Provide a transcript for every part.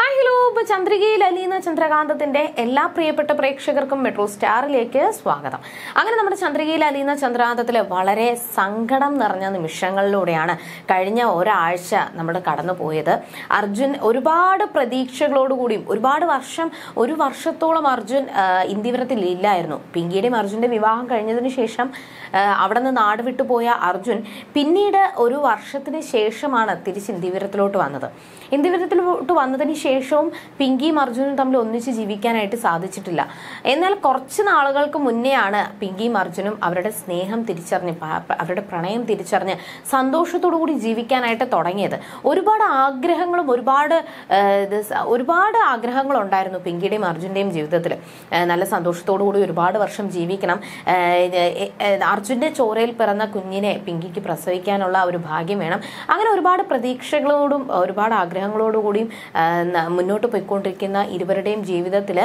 hi hello ഇപ്പൊ ചന്ദ്രികയിൽ അലീന ചന്ദ്രകാന്തത്തിന്റെ എല്ലാ പ്രിയപ്പെട്ട പ്രേക്ഷകർക്കും മെട്രോ സ്റ്റാറിലേക്ക് സ്വാഗതം അങ്ങനെ നമ്മുടെ ചന്ദ്രികയിൽ അലീന ചന്ദ്രകാന്തത്തിലെ വളരെ സങ്കടം നിറഞ്ഞ നിമിഷങ്ങളിലൂടെയാണ് കഴിഞ്ഞ ഒരാഴ്ച നമ്മൾ കടന്നു പോയത് അർജുൻ ഒരുപാട് പ്രതീക്ഷകളോടുകൂടിയും ഒരുപാട് വർഷം ഒരു വർഷത്തോളം അർജുൻ ആ, ഇന്ത്യവരത്തിൽ ഇല്ലായിരുന്നു പിങ്കിയുടെയും അർജുന്റെ വിവാഹം കഴിഞ്ഞതിന് ശേഷം ആ, അവിടെ നിന്ന് നാട് വിട്ടുപോയ അർജുൻ പിന്നീട് ഒരു വർഷത്തിന് ശേഷമാണ് തിരിച്ച് ഇന്ത്യവരത്തിലോട്ട് വന്നത് ഇന്ത്യവരത്തിലോട്ട് വന്നതിന് ശേഷവും പിങ്കിയും അർജുനും തമ്മിൽ ഒന്നിച്ച് ജീവിക്കാനായിട്ട് സാധിച്ചിട്ടില്ല എന്നാൽ കുറച്ച് നാളുകൾക്ക് മുന്നെയാണ് പിങ്കിയും അർജുനും അവരുടെ സ്നേഹം തിരിച്ചറിഞ്ഞ് പ- പ- അവരുടെ പ്രണയം തിരിച്ചറിഞ്ഞ് സന്തോഷത്തോടു കൂടി ജീവിക്കാനായിട്ട് തുടങ്ങിയത് ഒരുപാട് ആഗ്രഹങ്ങളും ഒരുപാട് ആ, ഇത് സ- ഒരുപാട് ആഗ്രഹങ്ങൾ ഉണ്ടായിരുന്നു പിങ്കിയുടെയും അർജുന്റെയും ജീവിതത്തിൽ നല്ല സന്തോഷത്തോടു കൂടി ഒരുപാട് വർഷം ജീവിക്കണം ആ, ഇത് എ- എ- അർജുന്റെ ചോരയിൽ പിറന്ന കുഞ്ഞിനെ പിങ്കിക്ക് പ്രസവിക്കാനുള്ള ഒരു ഭാഗ്യം വേണം അങ്ങനെ ഒരുപാട് പ്രതീക്ഷകളോടും ഒരുപാട് ആഗ്രഹങ്ങളോടും കൂടിയും ആ, ന- മുന്നോട്ട് പോയിക്കൊണ്ടിരിക്കുന്ന ഇരുവരുടെയും ജീവിതത്തിൽ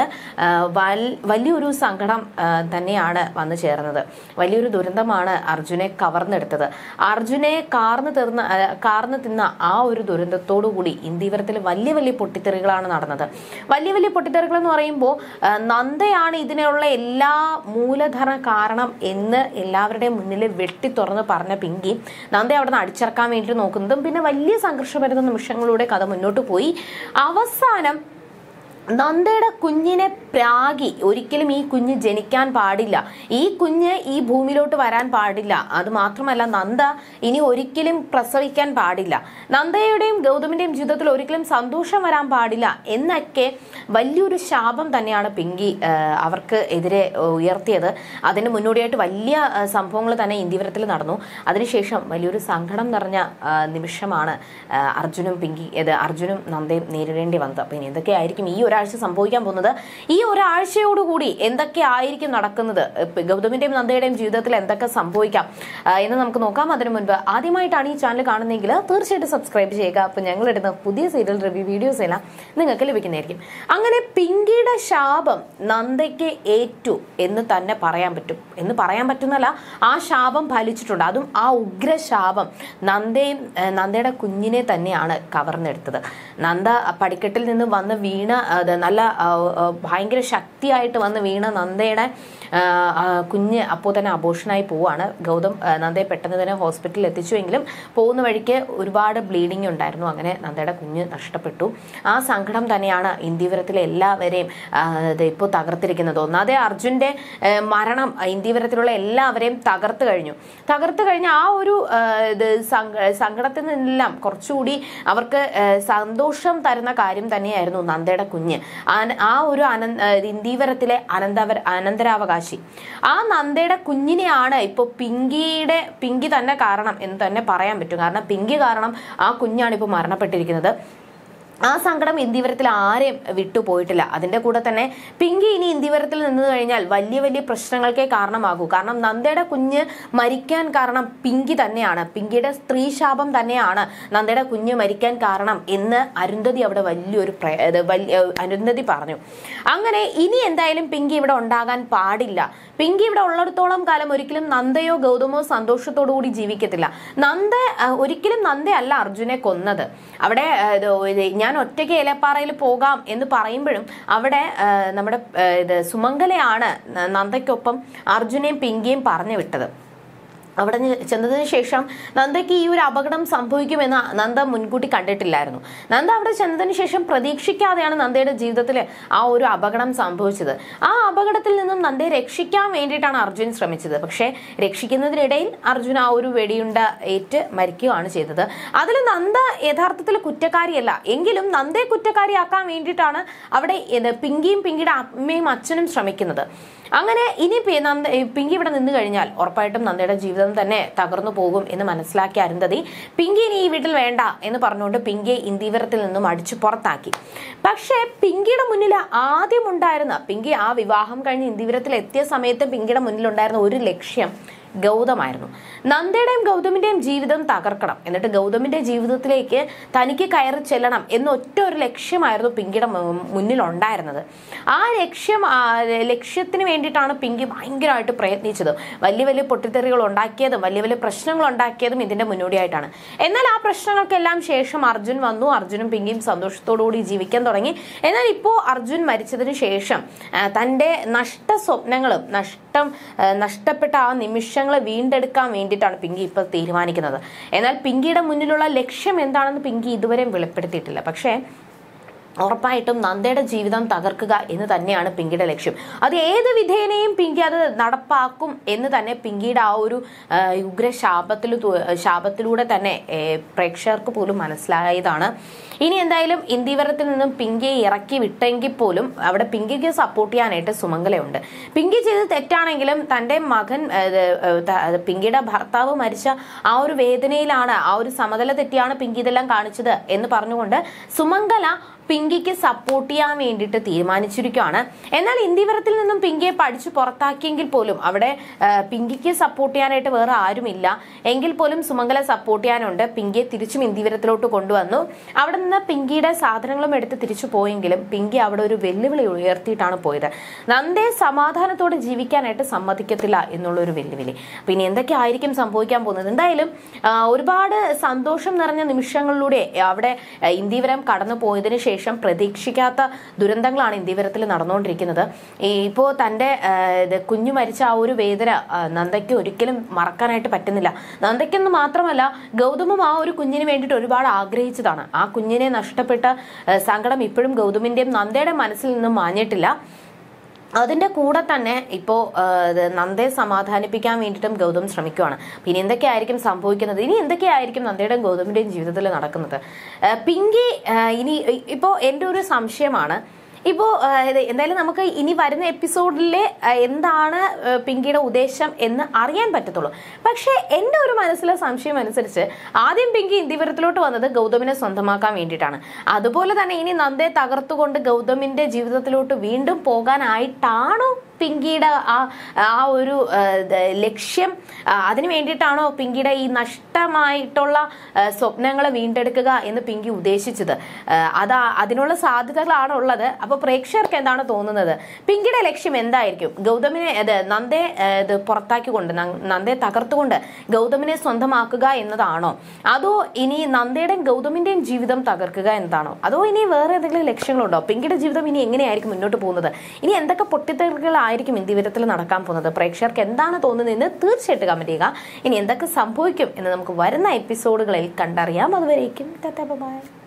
വലിയൊരു സങ്കടം ആ, തന്നെയാണ് വന്നു ചേർന്നത് വലിയൊരു ദുരന്തമാണ് അർജുനെ കവർന്നെടുത്തത് അർജുനെ കാർന്ന് തീർന്ന ആ, കാർന്ന് തിന്ന ആ ഒരു ദുരന്തത്തോടു കൂടി ഇന്ത്യവരത്തിൽ വലിയ വലിയ പൊട്ടിത്തെറികളാണ് നടന്നത് വലിയ വലിയ പൊട്ടിത്തെറികൾ എന്ന് പറയുമ്പോൾ ആ, നന്ദയാണ് ഇതിനുള്ള എല്ലാ മൂലധന കാരണം എന്ന് എല്ലാവരുടെയും മുന്നിൽ വെട്ടി തുറന്ന് പറഞ്ഞ പിങ്കി നന്ദയെ അവിടെ നിന്ന് അടിച്ചിറക്കാൻ വേണ്ടി നോക്കുന്നതും പിന്നെ വലിയ സംഘർഷഭരിത നിമിഷങ്ങളിലൂടെ കഥ മുന്നോട്ട് പോയി അവസാനം നന്ദയുടെ കുഞ്ഞിനെ പ്രാഗി ഒരിക്കലും ഈ കുഞ്ഞ് ജനിക്കാൻ പാടില്ല ഈ കുഞ്ഞ് ഈ ഭൂമിയിലോട്ട് വരാൻ പാടില്ല അത് മാത്രമല്ല നന്ദ ഇനി ഒരിക്കലും പ്രസവിക്കാൻ പാടില്ല നന്ദയുടെയും ഗൗതമിന്റെയും ജീവിതത്തിൽ ഒരിക്കലും സന്തോഷം വരാൻ പാടില്ല എന്നൊക്കെ വലിയൊരു ശാപം തന്നെയാണ് പിങ്കി ആ, അവർക്ക് എതിരെ ഉയർത്തിയത് അതിന് മുന്നോടിയായിട്ട് വലിയ സംഭവങ്ങൾ തന്നെ ഇന്ത്യവരത്തിൽ നടന്നു അതിനുശേഷം വലിയൊരു സങ്കടം നിറഞ്ഞ ആ, നിമിഷമാണ് ആ, അർജുനും പിങ്കി ഇത് അർജുനും നന്ദയും നേരിടേണ്ടി വന്നത് അപ്പൊ ഇനി എന്തൊക്കെയായിരിക്കും ഈ ഒരാഴ്ച സംഭവിക്കാൻ പോകുന്നത് ഈ ഒരാഴ്ചയോടുകൂടി എന്തൊക്കെ ആയിരിക്കും നടക്കുന്നത് ഇപ്പൊ ഗൗതമിന്റെയും നന്ദയുടെയും ജീവിതത്തിൽ എന്തൊക്കെ സംഭവിക്കാം ആ, എന്ന് നമുക്ക് നോക്കാം അതിനു മുൻപ് ആദ്യമായിട്ടാണ് ഈ ചാനൽ കാണുന്നതെങ്കിൽ തീർച്ചയായിട്ടും സബ്സ്ക്രൈബ് ചെയ്യുക അപ്പൊ ഞങ്ങൾ ഇടുന്ന പുതിയ സീരിയൽ റിവ്യൂ വീഡിയോസ് എല്ലാം നിങ്ങൾക്ക് ലഭിക്കുന്നതായിരിക്കും അങ്ങനെ പിങ്കിയുടെ ശാപം നന്ദയ്ക്ക് ഏറ്റു എന്ന് തന്നെ പറയാൻ പറ്റും എന്ന് പറയാൻ പറ്റുന്നല്ല ആ ശാപം ഫലിച്ചിട്ടുണ്ട് അതും ആ ഉഗ്ര ശാപം നന്ദയും ഏഹ്, നന്ദയുടെ കുഞ്ഞിനെ തന്നെയാണ് കവർന്നെടുത്തത് നന്ദ പടിക്കെട്ടിൽ നിന്ന് വന്ന് വീണ അത് നല്ല ആ, ആ, ഭയങ്കര ശക്തിയായിട്ട് വന്ന് വീണ നന്ദയുടെ ആ, ആ, കുഞ്ഞ് അപ്പോൾ തന്നെ അബോഷനായി പോവാണ് ഗൗതം ആ, നന്ദയെ പെട്ടെന്ന് തന്നെ ഹോസ്പിറ്റലിൽ എത്തിച്ചുവെങ്കിലും പോകുന്ന വഴിക്ക് ഒരുപാട് ബ്ലീഡിംഗ് ഉണ്ടായിരുന്നു അങ്ങനെ നന്ദയുടെ കുഞ്ഞ് നഷ്ടപ്പെട്ടു ആ സങ്കടം തന്നെയാണ് ഇന്ത്യവരത്തിലെ എല്ലാവരെയും ആ, ഇത് ഇപ്പോൾ തകർത്തിരിക്കുന്നത് ഒന്നാതെ അർജുന്റെ ആ, മരണം ഇന്ത്യവരത്തിലുള്ള എല്ലാവരെയും തകർത്ത് കഴിഞ്ഞു തകർത്ത് കഴിഞ്ഞ ആ ഒരു ആ, ഇത് സങ്ക- സങ്കടത്തിൽ നിന്നെല്ലാം കുറച്ചുകൂടി അവർക്ക് ആ, സന്തോഷം തരുന്ന കാര്യം തന്നെയായിരുന്നു നന്ദയുടെ കുഞ്ഞ് ആന- ആ ഒരു അനന്ത ഇന്ദീവരത്തിലെ അനന്തവർ അനന്തരാവകാശി ആ നന്ദയുടെ കുഞ്ഞിനെയാണ് ഇപ്പോൾ പിങ്കിയുടെ പിങ്കി തന്നെ കാരണം എന്ന് തന്നെ പറയാൻ പറ്റും കാരണം പിങ്കി കാരണം ആ കുഞ്ഞാണ് ഇപ്പോൾ മരണപ്പെട്ടിരിക്കുന്നത് ആ സങ്കടം ഇന്ത്യവരത്തിൽ ആരെയും വിട്ടുപോയിട്ടില്ല അതിന്റെ കൂടെ തന്നെ പിങ്കി ഇനി ഇന്ത്യവരത്തിൽ നിന്ന് കഴിഞ്ഞാൽ വലിയ വലിയ പ്രശ്നങ്ങൾക്കേ കാരണമാകൂ കാരണം നന്ദയുടെ കുഞ്ഞ് മരിക്കാൻ കാരണം പിങ്കി തന്നെയാണ് പിങ്കിയുടെ സ്ത്രീ ശാപം തന്നെയാണ് നന്ദയുടെ കുഞ്ഞ് മരിക്കാൻ കാരണം എന്ന് അരുന്ധതി അവിടെ വലിയൊരു പ്ര- ഇത് വലിയ അരുന്ധതി പറഞ്ഞു അങ്ങനെ ഇനി എന്തായാലും പിങ്കി ഇവിടെ ഉണ്ടാകാൻ പാടില്ല പിങ്കി ഇവിടെ ഉള്ളിടത്തോളം കാലം ഒരിക്കലും നന്ദയോ ഗൗതമോ സന്തോഷത്തോടു കൂടി ജീവിക്കത്തില്ല നന്ദ ആ, ഒരിക്കലും നന്ദയല്ല അർജുനെ കൊന്നത് അവിടെ ആ, ഇത് ഇത് ഞാൻ ഒറ്റയ്ക്ക് ഏലപ്പാറയിൽ പോകാം എന്ന് പറയുമ്പോഴും അവിടെ ആ, നമ്മുടെ ആ, ഇത് സുമംഗലയാണ് ന- നന്ദയ്ക്കൊപ്പം അർജുനെയും പിങ്കിയും പറഞ്ഞു വിട്ടത് അവിടെ നി- ചെന്നതിന് ശേഷം നന്ദയ്ക്ക് ഈ ഒരു അപകടം സംഭവിക്കുമെന്ന് നന്ദ മുൻകൂട്ടി കണ്ടിട്ടില്ലായിരുന്നു നന്ദ അവിടെ ചെന്നതിന് ശേഷം പ്രതീക്ഷിക്കാതെയാണ് നന്ദയുടെ ജീവിതത്തിൽ ആ ഒരു അപകടം സംഭവിച്ചത് ആ അപകടത്തിൽ നിന്നും നന്ദയെ രക്ഷിക്കാൻ വേണ്ടിയിട്ടാണ് അർജുൻ ശ്രമിച്ചത് പക്ഷേ രക്ഷിക്കുന്നതിനിടയിൽ അർജുൻ ആ ഒരു വെടിയുണ്ട ഏറ്റ് മരിക്കുകയാണ് ചെയ്തത് അതിൽ നന്ദ യഥാർത്ഥത്തിൽ കുറ്റക്കാരിയല്ല എങ്കിലും നന്ദയെ കുറ്റക്കാരിയാക്കാൻ വേണ്ടിയിട്ടാണ് അവിടെ ഇത് പിങ്കിയും പിങ്കിയുടെ അമ്മയും അച്ഛനും ശ്രമിക്കുന്നത് അങ്ങനെ ഇനി പി- നന്ദ ഈ പിങ്കി ഇവിടെ നിന്ന് കഴിഞ്ഞാൽ ഉറപ്പായിട്ടും നന്ദയുടെ ജീവിതം തന്നെ തകർന്നു പോകും എന്ന് മനസ്സിലാക്കിയ അരുന്ധതി പിങ്കി ഇനി ഈ വീട്ടിൽ വേണ്ട എന്ന് പറഞ്ഞുകൊണ്ട് പിങ്കിയെ ഇന്ദീവരത്തിൽ നിന്നും അടിച്ചു പുറത്താക്കി പക്ഷേ പിങ്കിയുടെ മുന്നിൽ ആദ്യം ഉണ്ടായിരുന്ന പിങ്കി ആ വിവാഹം കഴിഞ്ഞ് ഇന്ദീവരത്തിൽ എത്തിയ സമയത്ത് പിങ്കിയുടെ മുന്നിലുണ്ടായിരുന്ന ഒരു ലക്ഷ്യം ഗൗതമായിരുന്നു നന്ദയുടെയും ഗൗതമിന്റെയും ജീവിതം തകർക്കണം എന്നിട്ട് ഗൗതമിന്റെ ജീവിതത്തിലേക്ക് തനിക്ക് കയറി ചെല്ലണം എന്ന ഒറ്റ ഒരു ലക്ഷ്യമായിരുന്നു പിങ്കിയുടെ മു- മുന്നിലുണ്ടായിരുന്നത് ആ ലക്ഷ്യം ആ, ലക്ഷ്യത്തിന് വേണ്ടിയിട്ടാണ് പിങ്കി ഭയങ്കരമായിട്ട് പ്രയത്നിച്ചത് വലിയ വലിയ പൊട്ടിത്തെറികൾ ഉണ്ടാക്കിയതും വലിയ വലിയ പ്രശ്നങ്ങൾ ഉണ്ടാക്കിയതും ഇതിന്റെ മുന്നോടിയായിട്ടാണ് എന്നാൽ ആ പ്രശ്നങ്ങൾക്കെല്ലാം ശേഷം അർജുൻ വന്നു അർജുനും പിങ്കിയും സന്തോഷത്തോടുകൂടി ജീവിക്കാൻ തുടങ്ങി എന്നാൽ ഇപ്പോൾ അർജുൻ മരിച്ചതിന് ശേഷം ആ, തന്റെ നഷ്ട സ്വപ്നങ്ങളും നഷ്ടം ആ, നഷ്ടപ്പെട്ട ആ നിമിഷങ്ങളെ വീണ്ടെടുക്കാൻ വേണ്ടിയിട്ടാണ് പിങ്കി ഇപ്പോൾ തീരുമാനിക്കുന്നത് എന്നാൽ പിങ്കിയുടെ മുന്നിലുള്ള ലക്ഷ്യം എന്താണെന്ന് പിങ്കി ഇതുവരെയും വെളിപ്പെടുത്തിയിട്ടില്ല പക്ഷേ ഉറപ്പായിട്ടും നന്ദയുടെ ജീവിതം തകർക്കുക എന്ന് തന്നെയാണ് പിങ്കിയുടെ ലക്ഷ്യം അത് ഏത് വിധേനയും പിങ്കി അത് നടപ്പാക്കും എന്ന് തന്നെ പിങ്കിയുടെ ആ ഒരു ആ, ഉഗ്ര ശാപത്തിൽ ശാപത്തിലൂടെ തന്നെ ഏ, പ്രേക്ഷകർക്ക് പോലും മനസ്സിലായതാണ് ഇനി എന്തായാലും ഇന്ത്യവരത്തിൽ നിന്നും പിങ്കിയെ ഇറക്കി വിട്ടെങ്കിൽ പോലും അവിടെ പിങ്കിക്ക് സപ്പോർട്ട് ചെയ്യാനായിട്ട് സുമംഗലയുണ്ട് പിങ്കി ചെയ്ത് തെറ്റാണെങ്കിലും തന്റെ മകൻ ഏ, ഏ, ത- അത് പിങ്കിയുടെ ഭർത്താവ് മരിച്ച ആ ഒരു വേദനയിലാണ് ആ ഒരു സമതല തെറ്റിയാണ് പിങ്കി ഇതെല്ലാം കാണിച്ചത് എന്ന് പറഞ്ഞുകൊണ്ട് സുമംഗല പിങ്കിക്ക് സപ്പോർട്ട് ചെയ്യാൻ വേണ്ടിയിട്ട് തീരുമാനിച്ചിരിക്കുകയാണ് എന്നാൽ ഇന്ത്യവരത്തിൽ നിന്നും പിങ്കിയെ പഠിച്ചു പുറത്താക്കിയെങ്കിൽ പോലും അവിടെ ആ, പിങ്കിക്ക് സപ്പോർട്ട് ചെയ്യാനായിട്ട് വേറെ ആരുമില്ല എങ്കിൽ പോലും സുമംഗല സപ്പോർട്ട് ചെയ്യാനുണ്ട് പിങ്കിയെ തിരിച്ചും ഇന്ത്യവരത്തിലോട്ട് കൊണ്ടുവന്നു അവിടെ നിന്ന് പിങ്കിയുടെ സാധനങ്ങളും എടുത്ത് തിരിച്ചു പോയെങ്കിലും പിങ്കി അവിടെ ഒരു വെല്ലുവിളി ഉയർത്തിയിട്ടാണ് പോയത് നന്ദയെ സമാധാനത്തോടെ ജീവിക്കാനായിട്ട് സമ്മതിക്കത്തില്ല എന്നുള്ള ഒരു വെല്ലുവിളി പിന്നെ എന്തൊക്കെ ആയിരിക്കും സംഭവിക്കാൻ പോകുന്നത് എന്തായാലും ആ, ഒരുപാട് സന്തോഷം നിറഞ്ഞ നിമിഷങ്ങളിലൂടെ അവിടെ ആ, ഇന്ത്യവരം കടന്നു പോയതിനു ശേഷം പ്രതീക്ഷിക്കാത്ത ദുരന്തങ്ങളാണ് ഇന്ത്യവരത്തിൽ നടന്നുകൊണ്ടിരിക്കുന്നത് ഈ ഇപ്പോൾ തൻ്റെ ആ, ഇത് കുഞ്ഞു മരിച്ച ആ ഒരു വേദന ആ, നന്ദയ്ക്ക് ഒരിക്കലും മറക്കാനായിട്ട് പറ്റുന്നില്ല നന്ദയ്ക്കെന്ന് മാത്രമല്ല ഗൗതമും ആ ഒരു കുഞ്ഞിന് വേണ്ടിയിട്ട് ഒരുപാട് ആഗ്രഹിച്ചതാണ് ആ കുഞ്ഞിനെ നഷ്ടപ്പെട്ട ആ, സങ്കടം ഇപ്പോഴും ഗൗതമിന്റെയും നന്ദയുടെ മനസ്സിൽ നിന്നും മാഞ്ഞിട്ടില്ല അതിന്റെ കൂടെ തന്നെ ഇപ്പോൾ നന്ദയെ സമാധാനിപ്പിക്കാൻ വേണ്ടിയിട്ടും ഗൗതം ശ്രമിക്കുകയാണ് പിന്നെ എന്തൊക്കെയായിരിക്കും സംഭവിക്കുന്നത് ഇനി എന്തൊക്കെയായിരിക്കും നന്ദയുടെയും ഗൗതമിന്റെയും ജീവിതത്തിൽ നടക്കുന്നത് ആ, പിങ്കി ആ, ഇനി ഇപ്പോൾ എൻ്റെ ഒരു സംശയമാണ് ഇപ്പോൾ എന്തായാലും നമുക്ക് ഇനി വരുന്ന എപ്പിസോഡിലെ എന്താണ് ആ, പിങ്കിയുടെ ഉദ്ദേശം എന്ന് അറിയാൻ പറ്റത്തുള്ളൂ പക്ഷേ എൻ്റെ ഒരു മനസ്സിലെ സംശയം അനുസരിച്ച് ആദ്യം പിങ്കി ഇന്ത്യവരത്തിലോട്ട് വന്നത് ഗൗതമിനെ സ്വന്തമാക്കാൻ വേണ്ടിയിട്ടാണ് അതുപോലെ തന്നെ ഇനി നന്ദയെ തകർത്തുകൊണ്ട് ഗൗതമിന്റെ ജീവിതത്തിലോട്ട് വീണ്ടും പോകാനായിട്ടാണോ പിങ്കിയുടെ ആ ആ ഒരു ആ, ദ- ലക്ഷ്യം ആ, അതിന് വേണ്ടിയിട്ടാണോ പിങ്കിയുടെ ഈ നഷ്ടമായിട്ടുള്ള ആ, സ്വപ്നങ്ങളെ വീണ്ടെടുക്കുക എന്ന് പിങ്കി ഉദ്ദേശിച്ചത് ആ, അതാ അതിനുള്ള സാധ്യതകളാണ് ഉള്ളത് അപ്പൊ പ്രേക്ഷകർക്ക് എന്താണ് തോന്നുന്നത് പിങ്കിയുടെ ലക്ഷ്യം എന്തായിരിക്കും ഗൗതമിനെ ഇത് നന്ദയെ ആ, ഇത് പുറത്താക്കിക്കൊണ്ട് ന- നന്ദയെ തകർത്തുകൊണ്ട് ഗൗതമിനെ സ്വന്തമാക്കുക എന്നതാണോ അതോ ഇനി നന്ദയുടെയും ഗൗതമിന്റെയും ജീവിതം തകർക്കുക എന്നതാണോ അതോ ഇനി വേറെ എന്തെങ്കിലും ലക്ഷ്യങ്ങളുണ്ടോ പിങ്കിയുടെ ജീവിതം ഇനി എങ്ങനെയായിരിക്കും മുന്നോട്ട് പോകുന്നത് ഇനി എന്തൊക്കെ പൊട്ടിത്തെറികളായിരിക്കും ഇന്ത്യവരത്തിൽ നടക്കാൻ പോകുന്നത് പ്രേക്ഷകർക്ക് എന്താണ് തോന്നുന്നതെന്ന് തീർച്ചയായിട്ടും കമന്റ് ചെയ്യുക ഇനി എന്തൊക്കെ സംഭവിക്കും എന്ന് നമുക്ക് വരുന്ന എപ്പിസോഡുകളിൽ കണ്ടറിയാം അതുവരേക്കും ബൈ